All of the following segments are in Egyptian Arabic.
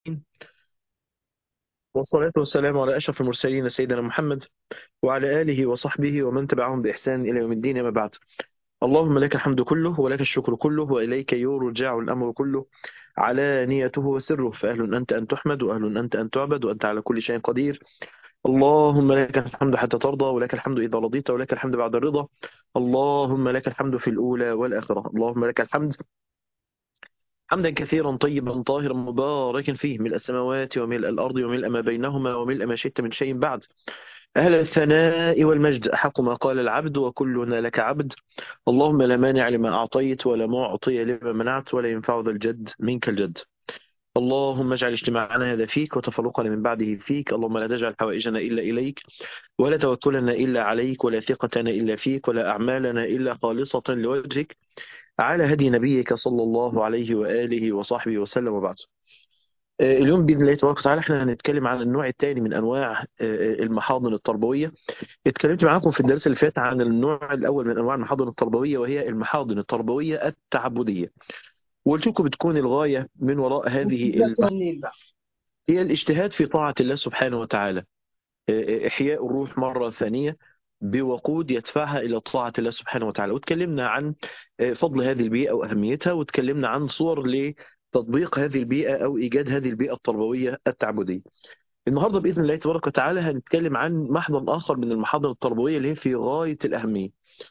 والصلاة والسلام على أشرف المرسلين سيدنا محمد وعلى آله وصحبه ومن تبعهم بإحسان إلى يوم الدين ما بعد اللهم لك الحمد كله ولك الشكر كله وإليك يرجع الأمر كله على نيته وسره فأهل أنت أن تحمد وأهل أنت أن تعبد وأنت على كل شيء قدير اللهم لك الحمد حتى ترضى ولك الحمد إذا رضيت ولك الحمد بعد الرضا اللهم لك الحمد في الأولى والآخرة اللهم لك الحمد حمدا كثيرا طيبا طاهرا مباركا فيه ملء السماوات وملء الأرض وملء ما بينهما وملء ما شئت من شيء بعد أهل الثناء والمجد أحق ما قال العبد وكلنا لك عبد اللهم لا مانع لما أعطيت ولا معطي لما منعت ولا ينفع ذا الجد منك الجد اللهم اجعل اجتماعنا هذا فيك وتفرقنا من بعده فيك اللهم لا تجعل حوائجنا إلا إليك ولا توكلنا إلا عليك ولا ثقتنا إلا فيك ولا أعمالنا إلا خالصة لوجهك على هدي نبيك صلى الله عليه وآله وصحبه وسلم وبعد آه، اليوم بإذن الله تبارك وتعالى احنا هنتكلم عن النوع الثاني من أنواع آه، المحاضن التربوية اتكلمت معاكم في الدرس اللي فات عن النوع الأول من أنواع المحاضن التربوية وهي المحاضن التربوية التعبدية وقلت لكم بتكون الغاية من وراء هذه المحاضن هي الاجتهاد في طاعة الله سبحانه وتعالى آه، إحياء الروح مرة ثانية بوقود يدفعها إلى طاعة الله سبحانه وتعالى وتكلمنا عن آه، فضل هذه البيئة وأهميتها وتكلمنا عن صور لتطبيق هذه البيئة أو إيجاد هذه البيئة التربوية التعبدية النهاردة بإذن الله تبارك وتعالى هنتكلم عن محضن آخر من المحاضن التربوية اللي هي في غاية الأهمية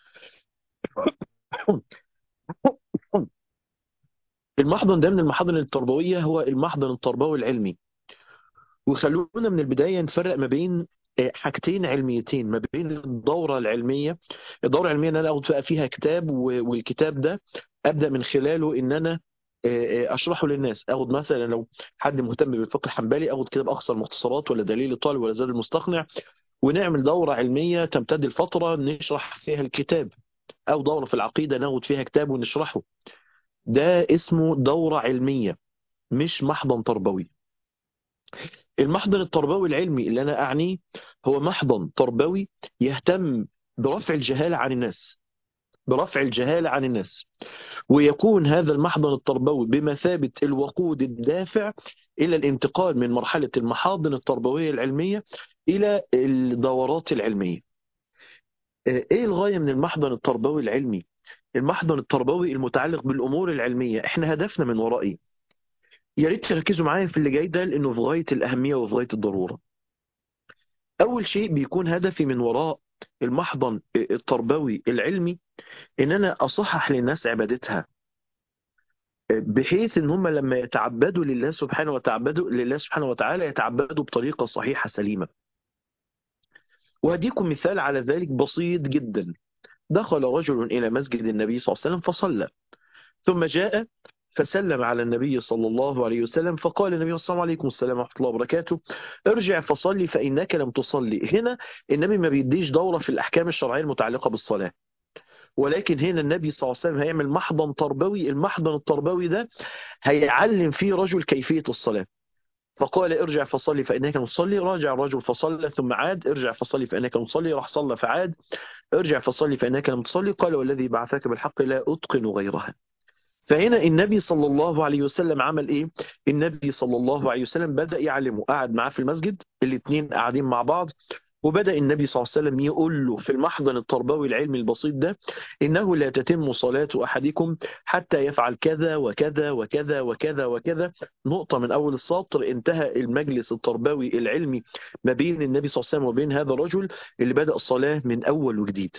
المحضن ده من المحاضن التربوية هو المحضن التربوي العلمي وخلونا من البداية نفرق ما بين آه، حاجتين علميتين ما بين الدورة العلمية الدورة العلمية ان انا اخد بقى فيها كتاب و- والكتاب ده ابدا من خلاله ان انا آه، آه، اشرحه للناس اخد مثلا لو حد مهتم بالفقه الحنبلي اخد كتاب اقصى المختصرات ولا دليل الطالب ولا زاد المستقنع ونعمل دورة علمية تمتد الفترة نشرح فيها الكتاب او دورة في العقيدة ناخد فيها كتاب ونشرحه ده اسمه دورة علمية مش محضن تربوي المحضن التربوي العلمي اللي أنا أعنيه هو محضن تربوي يهتم برفع الجهالة عن الناس برفع الجهالة عن الناس ويكون هذا المحضن التربوي بمثابة الوقود الدافع إلى الانتقال من مرحلة المحاضن التربوية العلمية إلى الدورات العلمية إيه الغاية من المحضن التربوي العلمي؟ المحضن التربوي المتعلق بالأمور العلمية إحنا هدفنا من ورائه يا ريت تركزوا معايا في اللي جاي ده لأنه في غاية الأهمية وفي غاية الضرورة أول شيء بيكون هدفي من وراء المحضن التربوي العلمي إن أنا أصحح للناس عبادتها بحيث إن هم لما يتعبدوا لله سبحانه وتعبدوا لله سبحانه وتعالى يتعبدوا بطريقة صحيحة سليمة وهديكم مثال على ذلك بسيط جدا دخل رجل إلى مسجد النبي صلى الله عليه وسلم فصلى ثم جاء فسلم على النبي صلى الله عليه وسلم فقال النبي السلام عليكم السلام ورحمة الله وبركاته ارجع فصلي فإنك لم تصلي هنا النبي ما بيديش دورة في الأحكام الشرعية المتعلقة بالصلاة ولكن هنا النبي صلى الله عليه وسلم هيعمل محضن تربوي المحضن التربوي ده هيعلم فيه رجل كيفية الصلاة فقال ارجع فصلي فإنك مصلي راجع الرجل فصلى ثم عاد ارجع فصلي فإنك مصلي راح صلى فعاد ارجع فصلي فإنك لم تصلي قال والذي بعثك بالحق لا أتقن غيرها فهنا النبي صلى الله عليه وسلم عمل ايه النبي صلى الله عليه وسلم بدأ يعلمه قعد معاه في المسجد الاثنين قاعدين مع بعض وبدأ النبي صلى الله عليه وسلم يقول له في المحضن التربوي العلمي البسيط ده إنه لا تتم صلاة أحدكم حتى يفعل كذا وكذا وكذا وكذا وكذا نقطة من أول السطر انتهى المجلس التربوي العلمي ما بين النبي صلى الله عليه وسلم وبين هذا الرجل اللي بدأ الصلاة من أول وجديد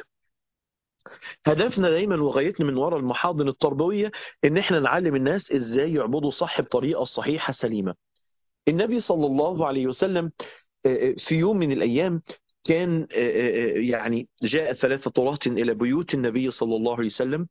هدفنا دايما وغايتنا من وراء المحاضن التربوية ان احنا نعلم الناس ازاي يعبدوا صح بطريقة صحيحة سليمة النبي صلى الله عليه وسلم آه، آه، في يوم من الايام كان آه، آه، آه، يعني جاء ثلاثة طرات إلى بيوت النبي صلى الله عليه وسلم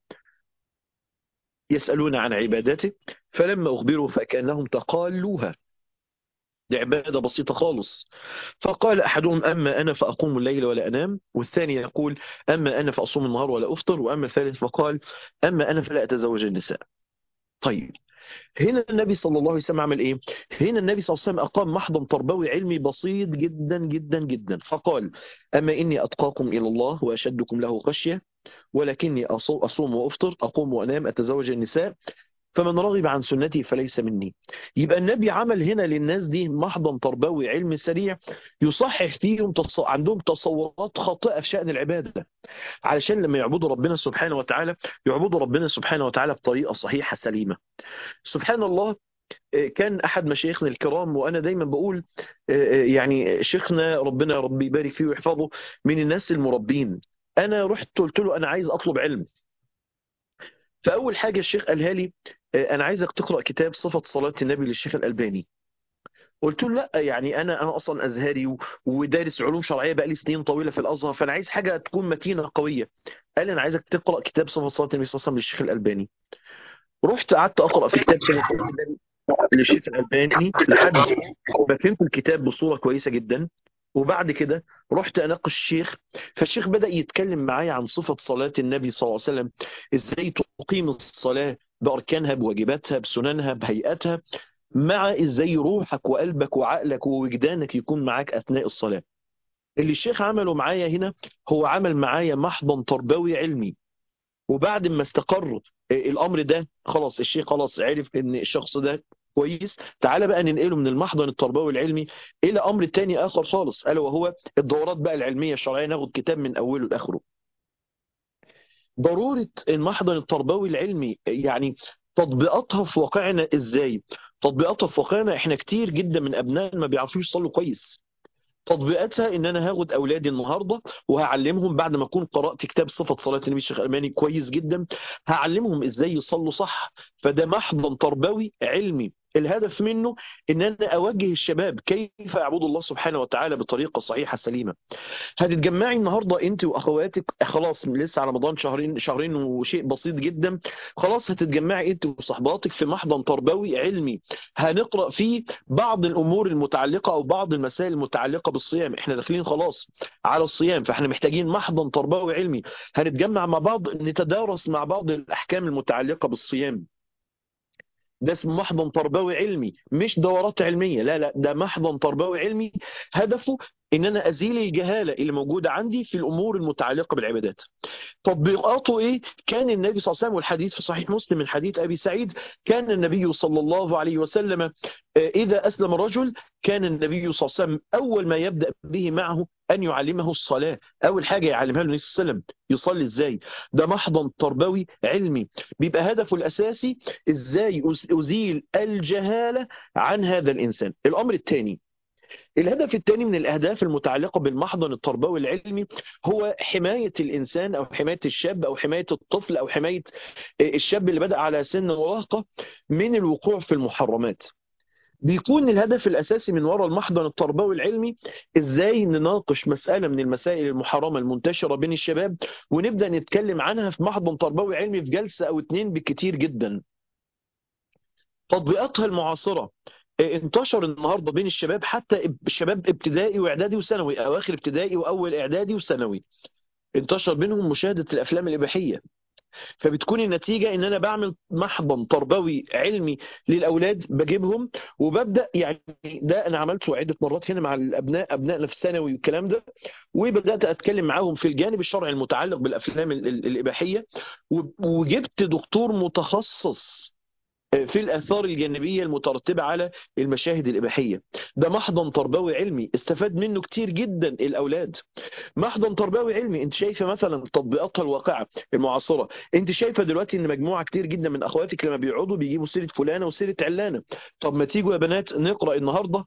يسألون عن عبادته فلما أخبروا فكأنهم تقالوها دي عبادة بسيطة خالص فقال أحدهم أما أنا فأقوم الليل ولا أنام والثاني يقول أما أنا فأصوم النهار ولا أفطر وأما الثالث فقال أما أنا فلا أتزوج النساء طيب هنا النبي صلى الله عليه وسلم عمل ايه؟ هنا النبي صلى الله عليه وسلم اقام محضن تربوي علمي بسيط جدا جدا جدا فقال اما اني اتقاكم الى الله واشدكم له خشيه ولكني أصو- اصوم وافطر اقوم وانام اتزوج النساء فمن رغب عن سنتي فليس مني يبقى النبي عمل هنا للناس دي محضن تربوي علم سريع يصحح فيهم تص... عندهم تصورات خاطئة في شأن العبادة علشان لما يعبدوا ربنا سبحانه وتعالى يعبدوا ربنا سبحانه وتعالى بطريقة صحيحة سليمة سبحان الله كان احد مشايخنا الكرام وانا دايما بقول يعني شيخنا ربنا يا رب يبارك فيه ويحفظه من الناس المربين انا رحت قلت له انا عايز اطلب علم فاول حاجه الشيخ قالها لي انا عايزك تقرا كتاب صفه صلاه النبي للشيخ الالباني قلت له لا يعني انا انا اصلا ازهري ودارس علوم شرعيه بقالي سنين طويله في الازهر فانا عايز حاجه تكون متينه قويه قال لي انا عايزك تقرا كتاب صفه صلاه النبي صلى الله عليه وسلم للشيخ الالباني رحت قعدت اقرا في كتاب صفه صلاه النبي للشيخ الألباني لحد ما فهمت الكتاب بصورة كويسة جدا وبعد كده رحت أناقش الشيخ فالشيخ بدأ يتكلم معايا عن صفة صلاة النبي صلى الله عليه وسلم إزاي تقيم الصلاة بأركانها بواجباتها بسننها بهيئتها مع إزاي روحك وقلبك وعقلك ووجدانك يكون معاك أثناء الصلاة اللي الشيخ عمله معايا هنا هو عمل معايا محضن تربوي علمي وبعد ما استقر الامر ده خلاص الشيخ خلاص عرف ان الشخص ده كويس تعالى بقى ننقله من المحضن التربوي العلمي الى امر تاني اخر خالص الا وهو الدورات بقى العلميه الشرعيه ناخد كتاب من اوله لاخره ضروره المحضن التربوي العلمي يعني تطبيقاتها في واقعنا ازاي تطبيقاتها في واقعنا احنا كتير جدا من ابنائنا ما بيعرفوش يصلوا كويس تطبيقاتها ان انا هاخد اولادي النهارده وهعلمهم بعد ما اكون قرات كتاب صفه صلاه النبي الشيخ الالماني كويس جدا هعلمهم ازاي يصلوا صح فده محضن تربوي علمي الهدف منه ان انا اوجه الشباب كيف يعبدوا الله سبحانه وتعالى بطريقه صحيحه سليمه هتتجمعي النهارده انت واخواتك خلاص لسه على رمضان شهرين شهرين وشيء بسيط جدا خلاص هتتجمعي انت وصحباتك في محضن تربوي علمي هنقرا فيه بعض الامور المتعلقه او بعض المسائل المتعلقه بالصيام احنا داخلين خلاص على الصيام فاحنا محتاجين محضن تربوي علمي هنتجمع مع بعض نتدارس مع بعض الاحكام المتعلقه بالصيام ده اسمه محضن تربوي علمي مش دورات علميه لا لا ده محضن تربوي علمي هدفه ان انا ازيل الجهاله اللي موجوده عندي في الامور المتعلقه بالعبادات تطبيقاته ايه كان النبي صلى الله عليه وسلم والحديث في صحيح مسلم من حديث ابي سعيد كان النبي صلى الله عليه وسلم اذا اسلم الرجل كان النبي صلى الله عليه وسلم اول ما يبدا به معه ان يعلمه الصلاه اول حاجه يعلمها له النبي صلى الله عليه وسلم يصلي ازاي ده محضن تربوي علمي بيبقى هدفه الاساسي ازاي ازيل الجهاله عن هذا الانسان الامر الثاني الهدف الثاني من الأهداف المتعلقة بالمحضن التربوي العلمي هو حماية الإنسان أو حماية الشاب أو حماية الطفل أو حماية الشاب اللي بدأ على سن المراهقة من الوقوع في المحرمات بيكون الهدف الأساسي من وراء المحضن التربوي العلمي إزاي نناقش مسألة من المسائل المحرمة المنتشرة بين الشباب ونبدأ نتكلم عنها في محضن تربوي علمي في جلسة أو اتنين بالكتير جدا تطبيقاتها المعاصرة انتشر النهارده بين الشباب حتى شباب ابتدائي واعدادي وثانوي اواخر ابتدائي واول اعدادي وثانوي انتشر بينهم مشاهده الافلام الاباحيه فبتكون النتيجه ان انا بعمل محضن تربوي علمي للاولاد بجيبهم وببدا يعني ده انا عملته عده مرات هنا مع الابناء ابنائنا في الثانوي والكلام ده وبدات اتكلم معاهم في الجانب الشرعي المتعلق بالافلام الاباحيه وجبت دكتور متخصص في الآثار الجانبية المترتبة على المشاهد الإباحية ده محضن تربوي علمي استفاد منه كتير جدا الأولاد محضن تربوي علمي انت شايفة مثلا تطبيقاتها الواقعة المعاصرة انت شايفة دلوقتي ان مجموعة كتير جدا من أخواتك لما بيقعدوا بيجيبوا سيرة فلانة وسيرة علانة طب ما تيجوا يا بنات نقرأ النهاردة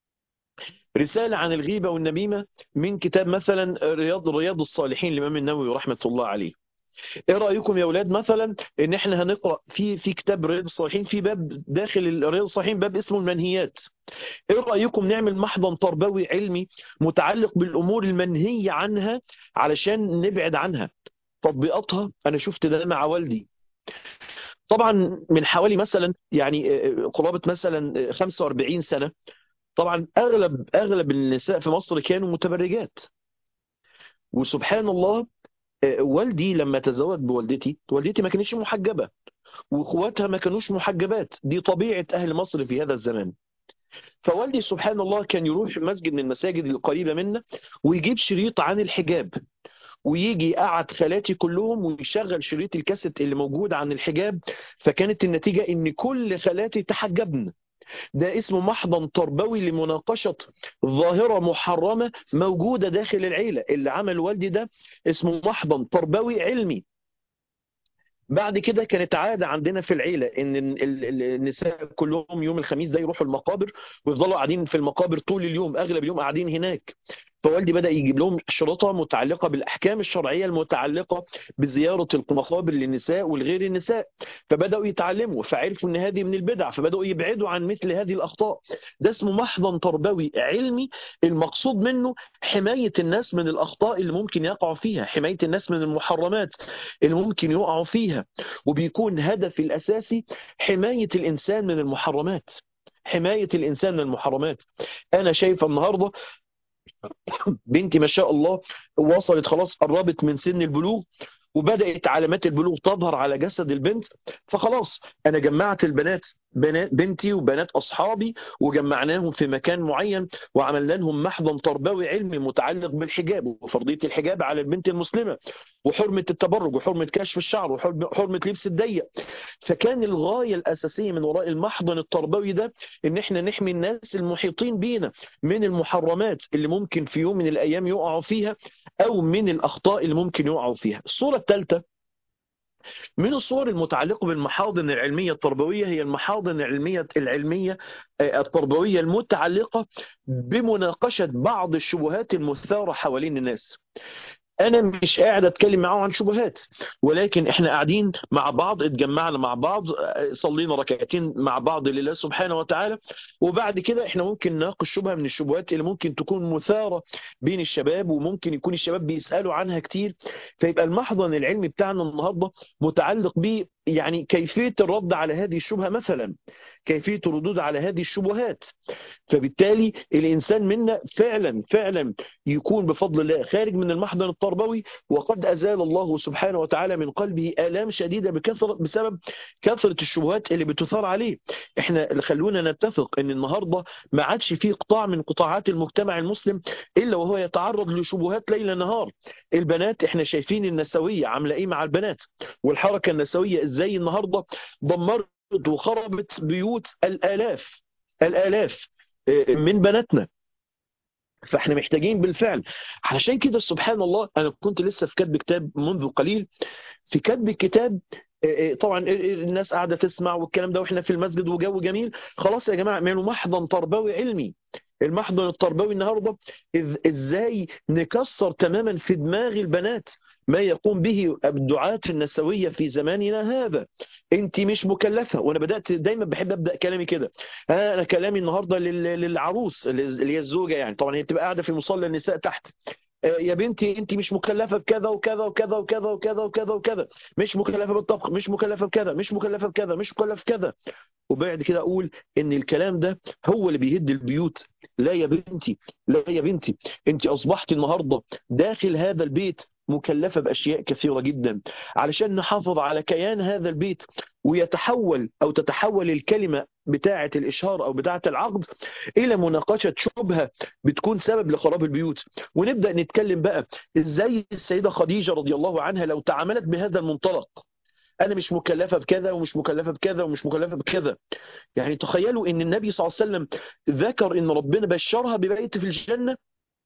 رسالة عن الغيبة والنميمة من كتاب مثلا رياض رياض الصالحين للإمام النووي رحمة الله عليه ايه رايكم يا اولاد مثلا ان احنا هنقرا في في كتاب رياض الصالحين في باب داخل رياض الصالحين باب اسمه المنهيات ايه رايكم نعمل محضن تربوي علمي متعلق بالامور المنهيه عنها علشان نبعد عنها تطبيقاتها انا شفت ده مع والدي طبعا من حوالي مثلا يعني قرابه مثلا 45 سنه طبعا اغلب اغلب النساء في مصر كانوا متبرجات وسبحان الله والدي لما تزوج بوالدتي والدتي ما كانتش محجبة واخواتها ما كانوش محجبات دي طبيعة أهل مصر في هذا الزمان فوالدي سبحان الله كان يروح مسجد من المساجد القريبة منا ويجيب شريط عن الحجاب ويجي يقعد خالاتي كلهم ويشغل شريط الكاسيت اللي موجود عن الحجاب فكانت النتيجة ان كل خالاتي تحجبن ده اسمه محضن تربوي لمناقشة ظاهرة محرمة موجودة داخل العيلة اللي عمل والدي ده اسمه محضن تربوي علمي بعد كده كانت عادة عندنا في العيلة ان ال- ال- النساء كلهم يوم الخميس ده يروحوا المقابر ويفضلوا قاعدين في المقابر طول اليوم اغلب اليوم قاعدين هناك فوالدي بدأ يجيب لهم شرطة متعلقة بالأحكام الشرعية المتعلقة بزيارة المقابر للنساء ولغير النساء فبدأوا يتعلموا فعرفوا ان هذه من البدع فبدأوا يبعدوا عن مثل هذه الأخطاء ده اسمه محضن تربوي علمي المقصود منه حماية الناس من الأخطاء اللي ممكن يقعوا فيها حماية الناس من المحرمات اللي ممكن يقعوا فيها وبيكون هدف الأساسي حماية الإنسان من المحرمات حماية الإنسان من المحرمات أنا شايف النهاردة بنتي ما شاء الله وصلت خلاص قربت من سن البلوغ وبدأت علامات البلوغ تظهر على جسد البنت فخلاص أنا جمعت البنات بنات بنتي وبنات أصحابي وجمعناهم في مكان معين وعملنا لهم محضن تربوي علمي متعلق بالحجاب وفرضية الحجاب على البنت المسلمة وحرمة التبرج وحرمة كشف الشعر وحرمة لبس الضيق فكان الغاية الأساسية من وراء المحضن التربوي ده إن إحنا نحمي الناس المحيطين بينا من المحرمات اللي ممكن في يوم من الأيام يقعوا فيها أو من الأخطاء اللي ممكن يقعوا فيها الصورة الثالثة من الصور المتعلقة بالمحاضن العلمية التربوية هي المحاضن العلمية العلمية التربوية المتعلقة بمناقشة بعض الشبهات المثارة حوالين الناس انا مش قاعد اتكلم معاهم عن شبهات ولكن احنا قاعدين مع بعض اتجمعنا مع بعض صلينا ركعتين مع بعض لله سبحانه وتعالى وبعد كده احنا ممكن نناقش شبهه من الشبهات اللي ممكن تكون مثاره بين الشباب وممكن يكون الشباب بيسالوا عنها كتير فيبقى المحضن العلمي بتاعنا النهارده متعلق ب يعني كيفيه الرد على هذه الشبهه مثلا كيفيه الردود على هذه الشبهات فبالتالي الانسان منا فعلا فعلا يكون بفضل الله خارج من المحضن التربوي وقد ازال الله سبحانه وتعالى من قلبه الام شديده بكثره بسبب كثره الشبهات اللي بتثار عليه احنا اللي خلونا نتفق ان النهارده ما عادش في قطاع من قطاعات المجتمع المسلم الا وهو يتعرض لشبهات ليل نهار البنات احنا شايفين النسويه عامله ايه مع البنات والحركه النسويه ازاي النهارده دمرت وخربت بيوت الالاف الالاف من بناتنا فاحنا محتاجين بالفعل علشان كده سبحان الله انا كنت لسه في كتب كتاب منذ قليل في كتب الكتاب طبعا الناس قاعده تسمع والكلام ده واحنا في المسجد وجو جميل خلاص يا جماعه اعملوا محضن تربوي علمي المحضن التربوي النهارده ازاي نكسر تماما في دماغ البنات ما يقوم به الدعاة النسوية في زماننا هذا انت مش مكلفة وانا بدأت دايما بحب ابدأ كلامي كده انا كلامي النهاردة للعروس اللي هي الزوجة يعني طبعا هي بتبقى قاعدة في مصلى النساء تحت يا بنتي انت مش مكلفه بكذا وكذا وكذا وكذا وكذا وكذا وكذا مش مكلفه بالطبخ مش مكلفه بكذا مش مكلفه بكذا مش مكلفه بكذا وبعد كده اقول ان الكلام ده هو اللي بيهد البيوت لا يا بنتي لا يا بنتي انت اصبحت النهارده داخل هذا البيت مكلفة بأشياء كثيرة جدا علشان نحافظ على كيان هذا البيت ويتحول أو تتحول الكلمة بتاعة الإشهار أو بتاعة العقد إلى مناقشة شبهة بتكون سبب لخراب البيوت ونبدأ نتكلم بقى إزاي السيدة خديجة رضي الله عنها لو تعاملت بهذا المنطلق أنا مش مكلفة بكذا ومش مكلفة بكذا ومش مكلفة بكذا يعني تخيلوا أن النبي صلى الله عليه وسلم ذكر أن ربنا بشرها ببيت في الجنة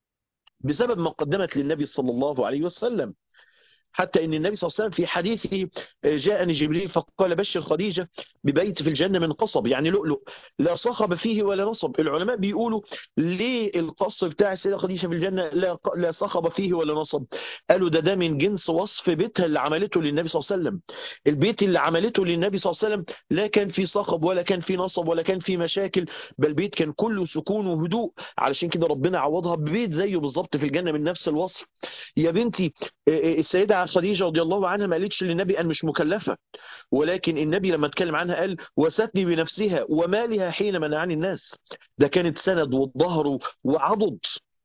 بسبب ما قدمت للنبي صلى الله عليه وسلم حتى ان النبي صلى الله عليه وسلم في حديثه جاءني جبريل فقال بشر خديجه ببيت في الجنه من قصب يعني لؤلؤ لا صخب فيه ولا نصب العلماء بيقولوا ليه القصر بتاع السيده خديجه في الجنه لا لا صخب فيه ولا نصب قالوا ده ده من جنس وصف بيتها اللي عملته للنبي صلى الله عليه وسلم البيت اللي عملته للنبي صلى الله عليه وسلم لا كان فيه صخب ولا كان فيه نصب ولا كان فيه مشاكل بل بيت كان كله سكون وهدوء علشان كده ربنا عوضها ببيت زيه بالظبط في الجنه من نفس الوصف يا بنتي السيده خديجة رضي الله عنها ما قالتش للنبي أن مش مكلفة ولكن النبي لما اتكلم عنها قال وستني بنفسها ومالها حين منعني الناس ده كانت سند والظهر وعضد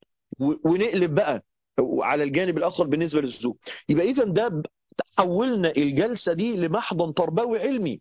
ونقلب بقى على الجانب الآخر بالنسبة للزوج يبقى إذا ده حولنا الجلسة دي لمحضن تربوي علمي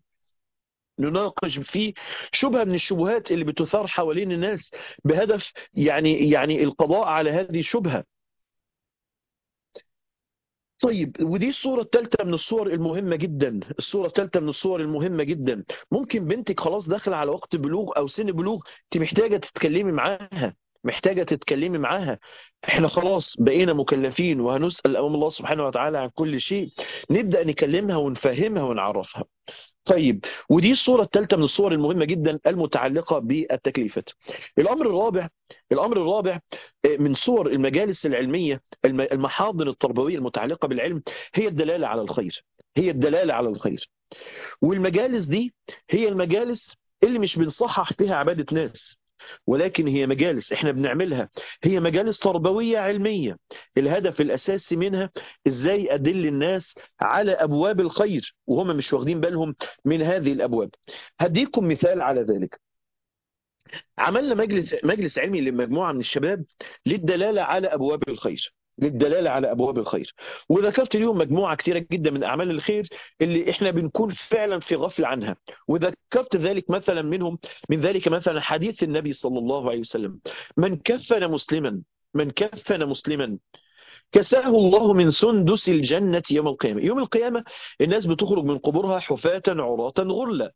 نناقش فيه شبهة من الشبهات اللي بتثار حوالين الناس بهدف يعني يعني القضاء على هذه الشبهة طيب ودي الصورة الثالثة من الصور المهمة جدا الصورة الثالثة من الصور المهمة جدا ممكن بنتك خلاص داخلة على وقت بلوغ أو سن بلوغ أنت محتاجة تتكلمي معاها محتاجة تتكلمي معاها احنا خلاص بقينا مكلفين وهنسأل أمام الله سبحانه وتعالى عن كل شيء نبدأ نكلمها ونفهمها ونعرفها طيب ودي الصورة الثالثة من الصور المهمة جدا المتعلقة بالتكليفات الأمر الرابع الأمر الرابع من صور المجالس العلمية المحاضن التربوية المتعلقة بالعلم هي الدلالة على الخير هي الدلالة على الخير والمجالس دي هي المجالس اللي مش بنصحح فيها عبادة ناس ولكن هي مجالس احنا بنعملها هي مجالس تربوية علمية الهدف الأساسي منها ازاي أدل الناس على أبواب الخير وهم مش واخدين بالهم من هذه الأبواب هديكم مثال على ذلك عملنا مجلس مجلس علمي لمجموعة من الشباب للدلالة على أبواب الخير للدلالة على أبواب الخير وذكرت اليوم مجموعة كثيرة جدا من أعمال الخير اللي إحنا بنكون فعلا في غفلة عنها وذكرت ذلك مثلا منهم من ذلك مثلا حديث النبي صلى الله عليه وسلم من كفن مسلما من كفن مسلما كساه الله من سندس الجنة يوم القيامة يوم القيامة الناس بتخرج من قبورها حفاة عراة غرلا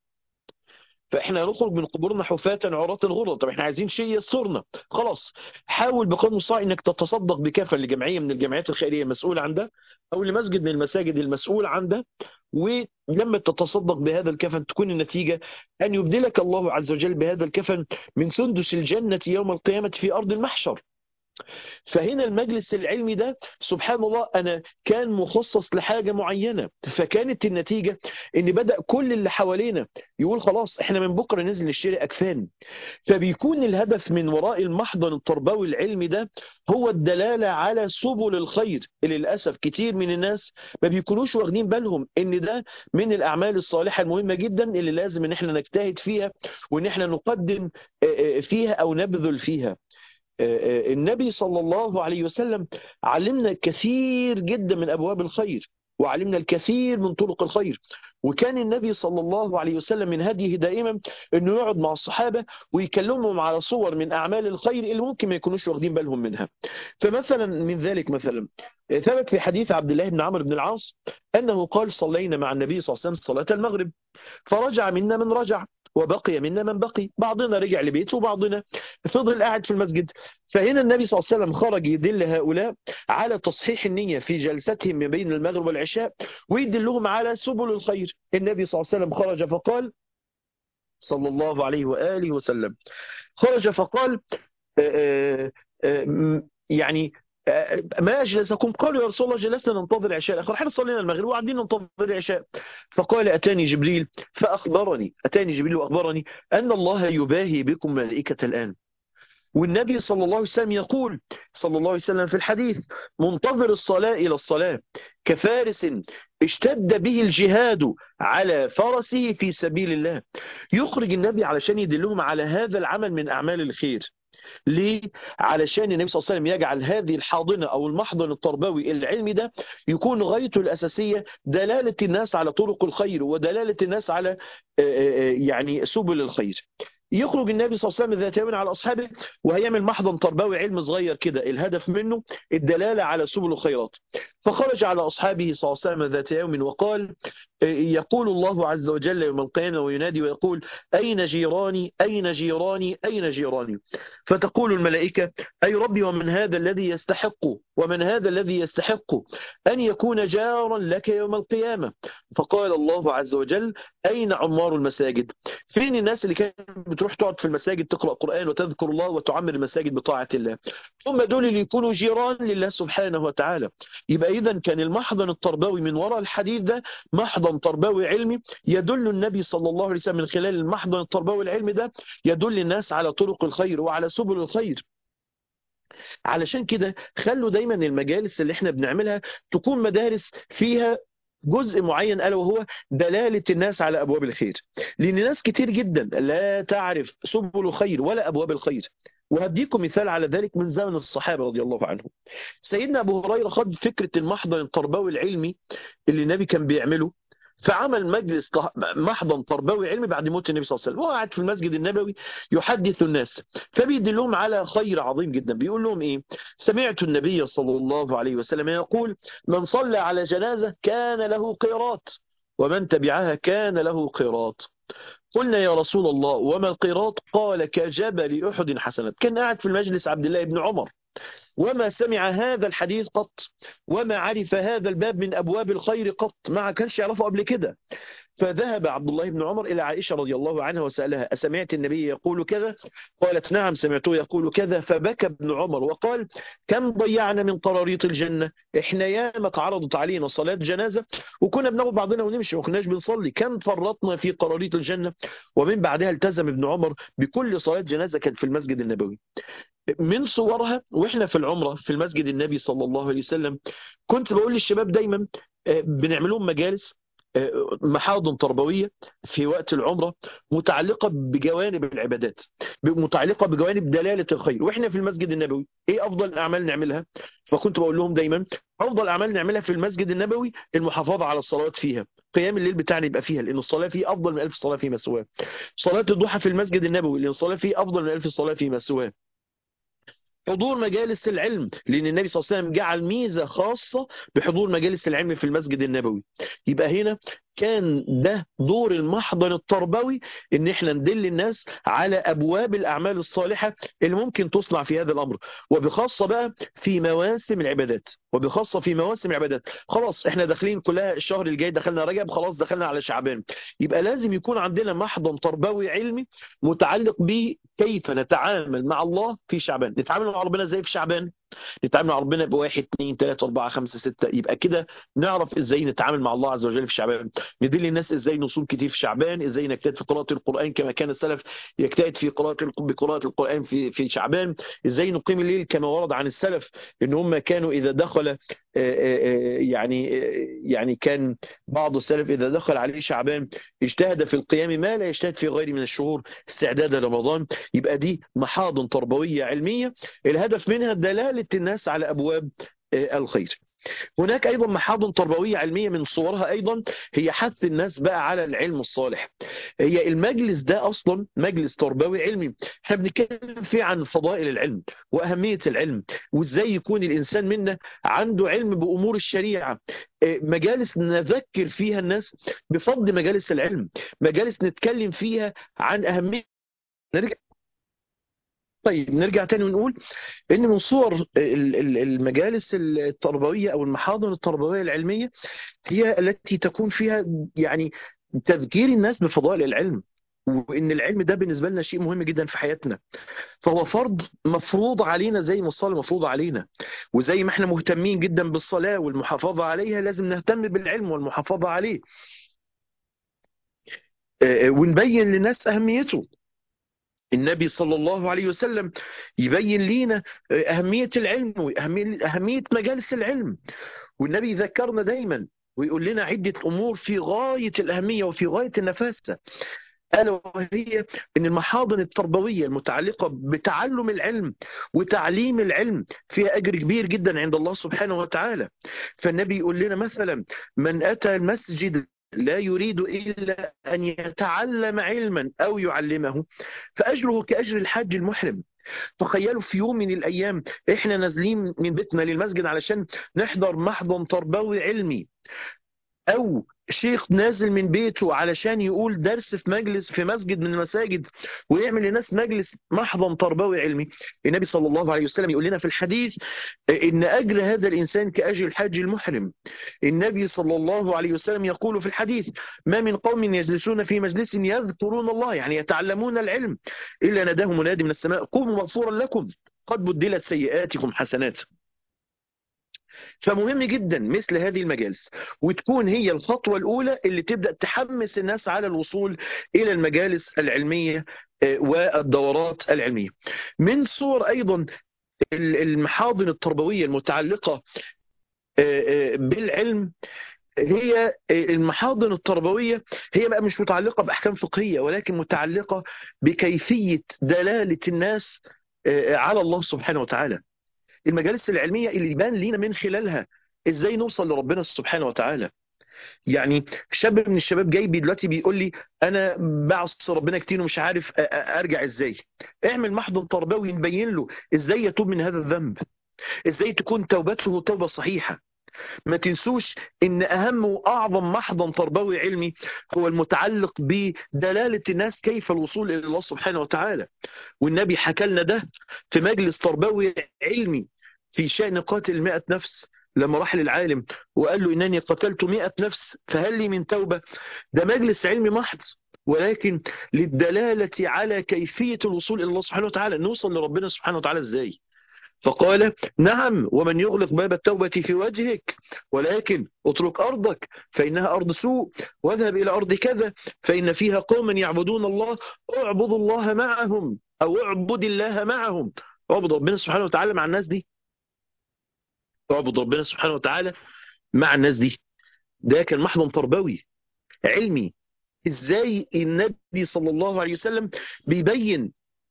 فاحنا نخرج من قبورنا حفاة عراة غرلا طب احنا عايزين شيء يسترنا خلاص حاول بقدر المستطاع انك تتصدق بكفن لجمعيه من الجمعيات الخيريه مسؤول عن ده او لمسجد من المساجد المسؤول عن ده ولما تتصدق بهذا الكفن تكون النتيجه ان يبدلك الله عز وجل بهذا الكفن من سندس الجنه يوم القيامه في ارض المحشر فهنا المجلس العلمي ده سبحان الله أنا كان مخصص لحاجة معينة فكانت النتيجة أن بدأ كل اللي حوالينا يقول خلاص احنا من بكرة ننزل نشتري أكفان فبيكون الهدف من وراء المحضن التربوي العلمي ده هو الدلالة على سبل الخير اللي للأسف كتير من الناس ما بيكونوش واخدين بالهم ان ده من الأعمال الصالحة المهمة جدا اللي لازم ان احنا نجتهد فيها وان احنا نقدم فيها أو نبذل فيها النبي صلى الله عليه وسلم علمنا كثير جدا من أبواب الخير وعلمنا الكثير من طرق الخير وكان النبي صلى الله عليه وسلم من هديه دائما انه يقعد مع الصحابه ويكلمهم على صور من اعمال الخير اللي ممكن ما يكونوش واخدين بالهم منها. فمثلا من ذلك مثلا ثبت في حديث عبد الله بن عمرو بن العاص انه قال صلينا مع النبي صلى الله عليه وسلم صلاه المغرب فرجع منا من رجع وبقي منا من بقي بعضنا رجع لبيته وبعضنا فضل قاعد في المسجد فهنا النبي صلى الله عليه وسلم خرج يدل هؤلاء على تصحيح النية في جلستهم ما بين المغرب والعشاء ويدلهم على سبل الخير النبي صلى الله عليه وسلم خرج فقال صلى الله عليه وآله وسلم خرج فقال آآ آآ يعني ما أجلسكم قالوا يا رسول الله جلسنا ننتظر العشاء الآخر احنا صلينا المغرب وقاعدين ننتظر العشاء فقال أتاني جبريل فأخبرني أتاني جبريل وأخبرني أن الله يباهي بكم ملائكة الآن والنبي صلى الله عليه وسلم يقول صلى الله عليه وسلم في الحديث منتظر الصلاة إلى الصلاة كفارس اشتد به الجهاد على فرسه في سبيل الله يخرج النبي علشان يدلهم على هذا العمل من أعمال الخير ليه؟ علشان النبي صلى الله عليه وسلم يجعل هذه الحاضنة أو المحضن التربوي العلمي ده يكون غايته الأساسية دلالة الناس على طرق الخير ودلالة الناس على يعني سبل الخير يخرج النبي صلى الله عليه وسلم ذات يوم على أصحابه وهيعمل محضن تربوي علم صغير كده الهدف منه الدلالة على سبل الخيرات فخرج على أصحابه صلى الله عليه وسلم ذات يوم وقال يقول الله عز وجل يوم القيامة وينادي ويقول أين جيراني أين جيراني أين جيراني فتقول الملائكة أي ربي ومن هذا الذي يستحق ومن هذا الذي يستحق أن يكون جارا لك يوم القيامة فقال الله عز وجل أين عمار المساجد فين الناس اللي كانت بتروح تقعد في المساجد تقرأ قرآن وتذكر الله وتعمر المساجد بطاعة الله ثم دول اللي يكونوا جيران لله سبحانه وتعالى يبقى إذا كان المحضن التربوي من وراء الحديث ده محضن تربوي علمي يدل النبي صلى الله عليه وسلم من خلال المحضن التربوي العلمي ده يدل الناس على طرق الخير وعلى سبل الخير علشان كده خلوا دايما المجالس اللي احنا بنعملها تكون مدارس فيها جزء معين ألا وهو دلالة الناس على أبواب الخير لأن ناس كتير جدا لا تعرف سبل الخير ولا أبواب الخير وهديكم مثال على ذلك من زمن الصحابة رضي الله عنهم سيدنا أبو هريرة خد فكرة المحضن التربوي العلمي اللي النبي كان بيعمله فعمل مجلس طه- محضن تربوي علمي بعد موت النبي صلى الله عليه وسلم وهو قاعد في المسجد النبوي يحدث الناس فبيدلهم على خير عظيم جدا بيقول لهم ايه سمعت النبي صلى الله عليه وسلم يقول من صلى على جنازة كان له قيراط ومن تبعها كان له قيراط قلنا يا رسول الله وما القيراط قال كجبل أحد حسنات كان قاعد في المجلس عبد الله بن عمر وما سمع هذا الحديث قط وما عرف هذا الباب من أبواب الخير قط ما كانش يعرفه قبل كده فذهب عبد الله بن عمر إلى عائشة رضي الله عنها وسألها أسمعت النبي يقول كذا قالت نعم سمعته يقول كذا فبكى ابن عمر وقال كم ضيعنا من قراريط الجنة احنا ياما اتعرضت علينا صلاة جنازة وكنا بناخد بعضنا ونمشي ما كناش بنصلي كم فرطنا في قراريط الجنة ومن بعدها التزم ابن عمر بكل صلاة جنازة كانت في المسجد النبوي من صورها واحنا في العمرة في المسجد النبي صلى الله عليه وسلم كنت بقول للشباب دايما آه، بنعمل لهم مجالس آه، محاضن تربوية في وقت العمرة متعلقة بجوانب العبادات متعلقة بجوانب دلالة الخير واحنا في المسجد النبوي ايه افضل الاعمال نعملها فكنت بقول لهم دايما افضل اعمال نعملها في المسجد النبوي المحافظة على الصلوات فيها قيام الليل بتاعنا يبقى فيها لان الصلاة فيه افضل من الف صلاة فيما سواه صلاة الضحى في المسجد النبوي لان الصلاة فيه افضل من الف صلاة فيما سواه حضور مجالس العلم لأن النبي صلى الله عليه وسلم جعل ميزة خاصة بحضور مجالس العلم في المسجد النبوي يبقى هنا كان ده دور المحضن التربوي ان احنا ندل الناس على ابواب الاعمال الصالحه اللي ممكن تصنع في هذا الامر وبخاصه بقى في مواسم العبادات وبخاصه في مواسم العبادات خلاص احنا داخلين كلها الشهر الجاي دخلنا رجب خلاص دخلنا على شعبان يبقى لازم يكون عندنا محضن تربوي علمي متعلق بكيف نتعامل مع الله في شعبان نتعامل مع ربنا ازاي في شعبان نتعامل مع ربنا بواحد اثنين ثلاثة أربعة خمسة ستة يبقى كده نعرف ازاي نتعامل مع الله عز وجل في شعبان ندل الناس ازاي نصوم كتير في شعبان ازاي نجتهد في قراءة القرآن كما كان السلف يجتهد في قراءة بقراءة القرآن في في شعبان ازاي نقيم الليل كما ورد عن السلف ان هم كانوا اذا دخل يعني يعني كان بعض السلف اذا دخل عليه شعبان اجتهد في القيام ما لا يجتهد في غيره من الشهور استعدادا لرمضان يبقى دي محاضن تربوية علمية الهدف منها دلالة الناس على أبواب الخير هناك أيضا محاضن تربوية علمية من صورها أيضا هي حث الناس بقى على العلم الصالح هي المجلس ده أصلا مجلس تربوي علمي احنا بنتكلم فيه عن فضائل العلم وأهمية العلم وإزاي يكون الإنسان منا عنده علم بأمور الشريعة مجالس نذكر فيها الناس بفضل مجالس العلم مجالس نتكلم فيها عن أهمية نرجع طيب نرجع تاني ونقول ان من صور المجالس التربويه او المحاضن التربويه العلميه هي التي تكون فيها يعني تذكير الناس بفضائل العلم وان العلم ده بالنسبه لنا شيء مهم جدا في حياتنا فهو فرض مفروض علينا زي ما الصلاه مفروضه علينا وزي ما احنا مهتمين جدا بالصلاه والمحافظه عليها لازم نهتم بالعلم والمحافظه عليه ونبين للناس اهميته النبي صلى الله عليه وسلم يبين لنا أهمية العلم وأهمية مجالس العلم والنبي يذكرنا دايما ويقول لنا عدة أمور في غاية الأهمية وفي غاية النفاسة ألا وهي أن المحاضن التربوية المتعلقة بتعلم العلم وتعليم العلم فيها أجر كبير جدا عند الله سبحانه وتعالى فالنبي يقول لنا مثلا من أتى المسجد لا يريد إلا أن يتعلم علما أو يعلمه فأجره كأجر الحاج المحرم تخيلوا في يوم من الأيام إحنا نازلين من بيتنا للمسجد علشان نحضر محضن تربوي علمي أو شيخ نازل من بيته علشان يقول درس في مجلس في مسجد من المساجد ويعمل لناس مجلس محضن تربوي علمي النبي صلى الله عليه وسلم يقول لنا في الحديث إن أجر هذا الإنسان كأجر الحاج المحرم النبي صلى الله عليه وسلم يقول في الحديث ما من قوم يجلسون في مجلس يذكرون الله يعني يتعلمون العلم إلا نداهم منادي من السماء قوموا مغفورا لكم قد بدلت سيئاتكم حسنات فمهم جدا مثل هذه المجالس وتكون هي الخطوة الأولى اللي تبدأ تحمس الناس على الوصول إلى المجالس العلمية والدورات العلمية من صور أيضا المحاضن التربوية المتعلقة بالعلم هي المحاضن التربوية هي بقى مش متعلقة بأحكام فقهية ولكن متعلقة بكيفية دلالة الناس على الله سبحانه وتعالى المجالس العلمية اللي يبان لينا من خلالها ازاي نوصل لربنا سبحانه وتعالى يعني شاب من الشباب جاي بي دلوقتي بيقول لي انا بعصي ربنا كتير ومش عارف أ- أ- ارجع ازاي اعمل محضن تربوي نبين له ازاي يتوب من هذا الذنب ازاي تكون توبته توبه صحيحه ما تنسوش ان اهم واعظم محضن تربوي علمي هو المتعلق بدلاله الناس كيف الوصول الى الله سبحانه وتعالى والنبي حكى لنا ده في مجلس تربوي علمي في شأن قاتل مئة نفس لما راح للعالم وقال له إنني قتلت مئة نفس فهل لي من توبة ده مجلس علمي محض ولكن للدلالة على كيفية الوصول إلى الله سبحانه وتعالى نوصل لربنا سبحانه وتعالى إزاي فقال نعم ومن يغلق باب التوبة في وجهك ولكن اترك أرضك فإنها أرض سوء واذهب إلى أرض كذا فإن فيها قوما يعبدون الله اعبد الله معهم أو اعبد الله معهم اعبد ربنا سبحانه وتعالى مع الناس دي اعبد ربنا سبحانه وتعالى مع الناس دي ده كان محضن تربوي علمي ازاي النبي صلى الله عليه وسلم بيبين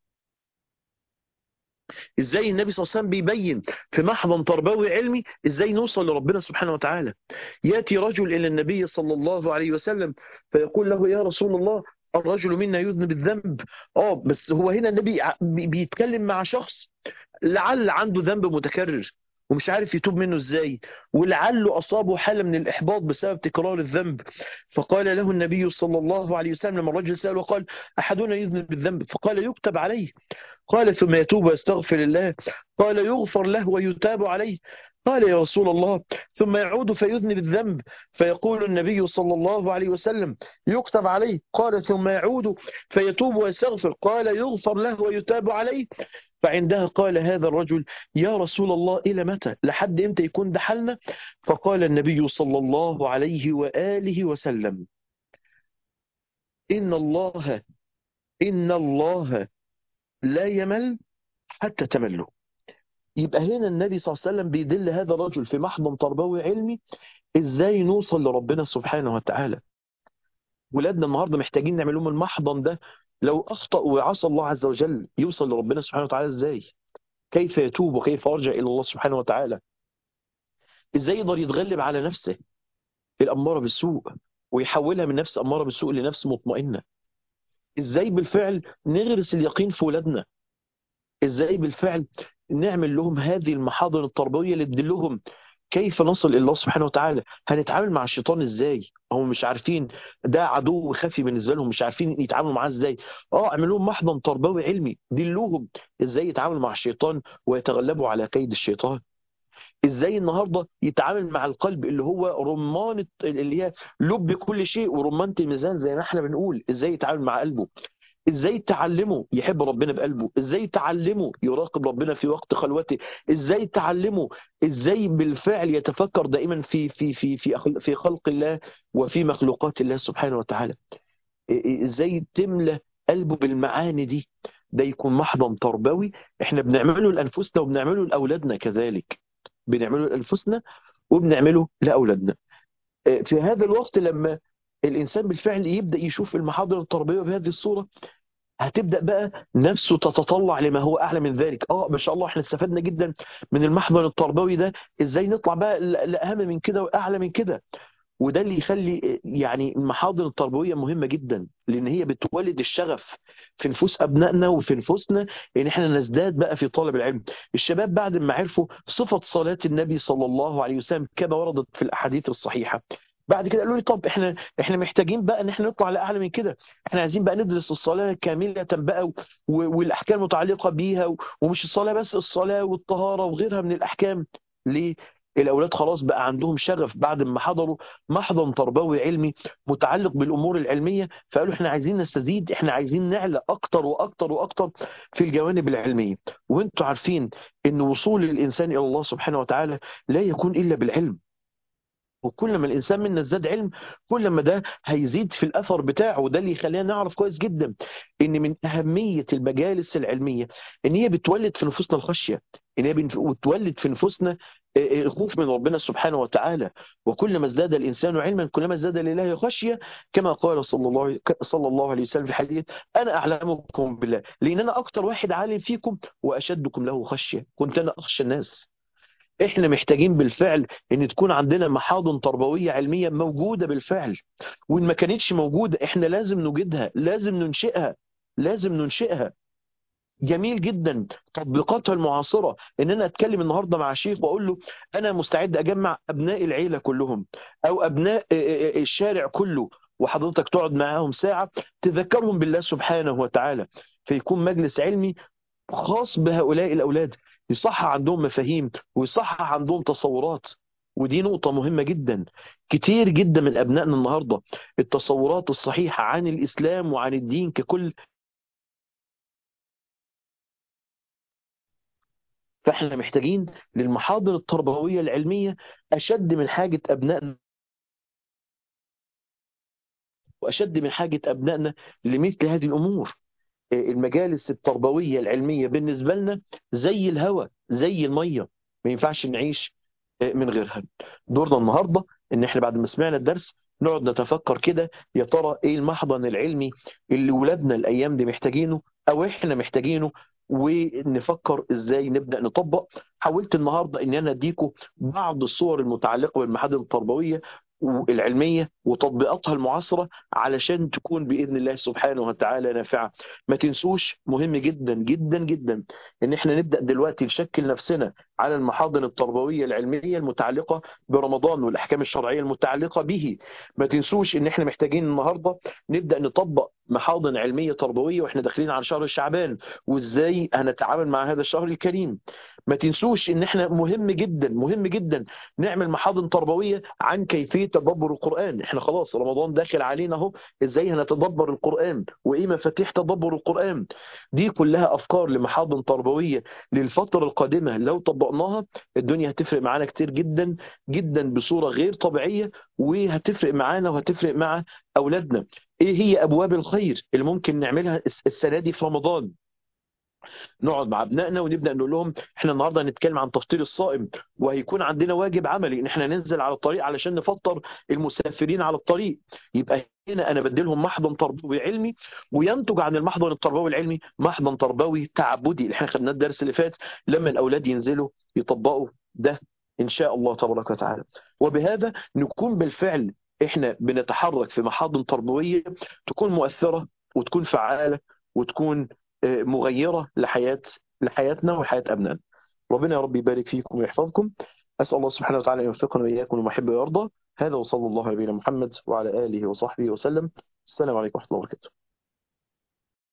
ازاي النبي صلى الله عليه وسلم بيبين في محضن تربوي علمي ازاي نوصل لربنا سبحانه وتعالى ياتي رجل الى النبي صلى الله عليه وسلم فيقول له يا رسول الله الرجل منا يذنب الذنب اه بس هو هنا النبي ع- بي- بيتكلم مع شخص لعل عنده ذنب متكرر ومش عارف يتوب منه ازاي ولعله اصابه حاله من الاحباط بسبب تكرار الذنب فقال له النبي صلى الله عليه وسلم لما الرجل ساله وقال احدنا يذنب الذنب فقال يكتب عليه قال ثم يتوب ويستغفر الله قال يغفر له ويتاب عليه قال يا رسول الله ثم يعود فيذنب الذنب فيقول النبي صلى الله عليه وسلم يكتب عليه قال ثم يعود فيتوب ويستغفر قال يغفر له ويتاب عليه فعندها قال هذا الرجل يا رسول الله إلى متى لحد إمتى يكون ده حالنا فقال النبي صلى الله عليه وآله وسلم إن الله إن الله لا يمل حتى تملوا يبقى هنا النبي صلى الله عليه وسلم بيدل هذا الرجل في محضن تربوي علمي ازاي نوصل لربنا سبحانه وتعالى ولادنا النهارده محتاجين نعمل لهم المحضن ده لو اخطا وعصى الله عز وجل يوصل لربنا سبحانه وتعالى ازاي كيف يتوب وكيف يرجع الى الله سبحانه وتعالى ازاي يقدر يتغلب على نفسه الاماره بالسوء ويحولها من نفس اماره بالسوء لنفس مطمئنه ازاي بالفعل نغرس اليقين في ولادنا ازاي بالفعل نعمل لهم هذه المحاضن التربويه اللي تدلهم كيف نصل الى الله سبحانه وتعالى هنتعامل مع الشيطان ازاي هم مش عارفين ده عدو خفي بالنسبه لهم مش عارفين يتعاملوا معاه ازاي اه اعملوا لهم محضن تربوي علمي دلوهم ازاي يتعاملوا مع الشيطان ويتغلبوا على كيد الشيطان ازاي النهارده يتعامل مع القلب اللي هو رمان اللي هي لب كل شيء ورمانة الميزان زي ما احنا بنقول ازاي يتعامل مع قلبه ازاي تعلمه يحب ربنا بقلبه ازاي تعلمه يراقب ربنا في وقت خلوته ازاي تعلمه ازاي بالفعل يتفكر دائما في في في في أخل- في خلق الله وفي مخلوقات الله سبحانه وتعالى ازاي تملى قلبه بالمعاني دي ده يكون محضن تربوي احنا بنعمله لانفسنا وبنعمله لاولادنا كذلك بنعمله لانفسنا وبنعمله لاولادنا في هذا الوقت لما الانسان بالفعل يبدا يشوف المحاضر التربويه بهذه الصوره هتبدا بقى نفسه تتطلع لما هو اعلى من ذلك اه ما شاء الله احنا استفدنا جدا من المحضر التربوي ده ازاي نطلع بقى ل- لاهم من كده واعلى من كده وده اللي يخلي يعني المحاضر التربويه مهمه جدا لان هي بتولد الشغف في نفوس ابنائنا وفي نفوسنا ان احنا نزداد بقى في طلب العلم الشباب بعد ما عرفوا صفه صلاه النبي صلى الله عليه وسلم كما وردت في الاحاديث الصحيحه بعد كده قالوا لي طب احنا احنا محتاجين بقى ان احنا نطلع لاعلى من كده احنا عايزين بقى ندرس الصلاه كامله بقى و- و- والاحكام المتعلقه بيها و- ومش الصلاه بس الصلاه والطهاره وغيرها من الاحكام ليه الاولاد خلاص بقى عندهم شغف بعد ما حضروا محضن تربوي علمي متعلق بالامور العلميه فقالوا احنا عايزين نستزيد احنا عايزين نعلى اكتر واكتر واكتر في الجوانب العلميه وانتم عارفين ان وصول الانسان الى الله سبحانه وتعالى لا يكون الا بالعلم وكل ما الانسان منا ازداد علم كل ما ده هيزيد في الاثر بتاعه وده اللي يخلينا نعرف كويس جدا ان من اهميه المجالس العلميه ان هي بتولد في نفوسنا الخشيه ان هي بنف- بتولد في نفوسنا آه، آه، الخوف من ربنا سبحانه وتعالى وكلما ازداد الانسان علما كلما ازداد لله خشيه كما قال صلى الله عليه- صلى الله عليه وسلم في حديث انا اعلمكم بالله لان انا اكتر واحد عالم فيكم واشدكم له خشيه كنت انا اخشى الناس احنا محتاجين بالفعل ان تكون عندنا محاضن تربويه علميه موجوده بالفعل وان ما كانتش موجوده احنا لازم نوجدها لازم ننشئها لازم ننشئها جميل جدا تطبيقاتها المعاصره ان انا اتكلم النهارده مع شيخ واقول له انا مستعد اجمع ابناء العيله كلهم او ابناء الشارع كله وحضرتك تقعد معاهم ساعه تذكرهم بالله سبحانه وتعالى فيكون مجلس علمي خاص بهؤلاء الاولاد يصحح عندهم مفاهيم ويصحح عندهم تصورات ودي نقطة مهمة جدا كتير جدا من أبنائنا النهاردة التصورات الصحيحة عن الإسلام وعن الدين ككل فاحنا محتاجين للمحاضر التربوية العلمية أشد من حاجة أبنائنا وأشد من حاجة أبنائنا لمثل هذه الأمور المجالس التربوية العلمية بالنسبة لنا زي الهواء زي المية ما ينفعش نعيش من غيرها دورنا النهاردة ان احنا بعد ما سمعنا الدرس نقعد نتفكر كده يا ترى ايه المحضن العلمي اللي ولادنا الايام دي محتاجينه او احنا محتاجينه ونفكر ازاي نبدا نطبق حاولت النهارده ان انا اديكم بعض الصور المتعلقه بالمحاضن التربويه العلميه وتطبيقاتها المعاصره علشان تكون باذن الله سبحانه وتعالى نافعه. ما تنسوش مهم جدا جدا جدا ان احنا نبدا دلوقتي نشكل نفسنا على المحاضن التربويه العلميه المتعلقه برمضان والاحكام الشرعيه المتعلقه به. ما تنسوش ان احنا محتاجين النهارده نبدا نطبق محاضن علميه تربويه واحنا داخلين على شهر شعبان وازاي هنتعامل مع هذا الشهر الكريم. ما تنسوش ان احنا مهم جدا مهم جدا نعمل محاضن تربويه عن كيفيه تدبر القران احنا خلاص رمضان داخل علينا اهو ازاي هنتدبر القران وايه مفاتيح تدبر القران دي كلها افكار لمحاضن تربويه للفتره القادمه لو طبقناها الدنيا هتفرق معانا كتير جدا جدا بصوره غير طبيعيه وهتفرق معانا وهتفرق مع اولادنا ايه هي ابواب الخير اللي ممكن نعملها السنه دي في رمضان نقعد مع ابنائنا ونبدا نقول لهم احنا النهارده هنتكلم عن تفطير الصائم وهيكون عندنا واجب عملي ان احنا ننزل على الطريق علشان نفطر المسافرين على الطريق يبقى هنا انا بديلهم محضن تربوي علمي وينتج عن المحضن التربوي العلمي محضن تربوي تعبدي اللي احنا خدناه الدرس اللي فات لما الاولاد ينزلوا يطبقوا ده ان شاء الله تبارك وتعالى وبهذا نكون بالفعل احنا بنتحرك في محاضن تربويه تكون مؤثره وتكون فعاله وتكون مغيرة لحياة لحياتنا وحياة أبنائنا ربنا يا رب يبارك فيكم ويحفظكم أسأل الله سبحانه وتعالى أن يوفقنا وإياكم وما يحب ويرضى هذا وصلى الله على نبينا محمد وعلى آله وصحبه وسلم السلام عليكم ورحمة الله وبركاته